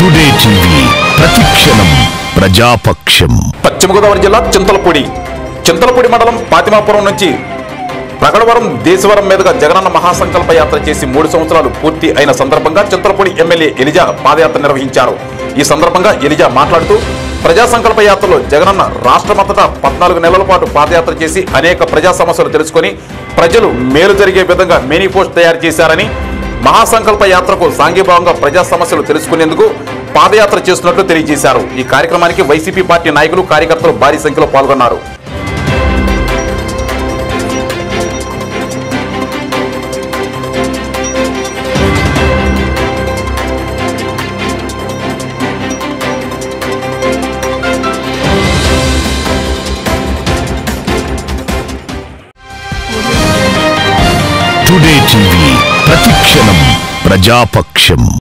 today TV ప్రతిక్షణం ప్రజాపక్షం పశ్చిమ గోదావరి జిల్లా చింతలపూడి చింతలపూడి మండలం పాతిమాపురం నుంచి ప్రగడవరం దేశవరం మీదుగా జగనన్న మహాసంకల్ప యాత్ర చేసి మూడు సంవత్సరాలు పూర్తి అయిన సందర్భంగా చింతలపూడి ఎమ్మెల్యే ఎలిజా పాదయాత్ర నిర్వహించారు ఈ సందర్భంగా ఎలిజా మాట్లాడుతూ ప్రజా సంకల్ప యాత్రలో జగనన్న రాష్ట్రమంతటా పద్నాలుగు నెలల పాటు పాదయాత్ర చేసి అనేక ప్రజా సమస్యలు తెలుసుకొని ప్రజలు మేలు జరిగే విధంగా మేనిఫెస్టో తయారు చేశారని మహాసంకల్ప యాత్రకు సాంఘీభావంగా ప్రజా సమస్యలు తెలుసుకునేందుకు పాదయాత్ర చేస్తున్నట్లు తెలియజేశారు ఈ కార్యక్రమానికి వైసీపీ పార్టీ నాయకులు కార్యకర్తలు భారీ సంఖ్యలో పాల్గొన్నారు టుడే టీవీ ప్రతిక్షణం ప్రజాపక్షం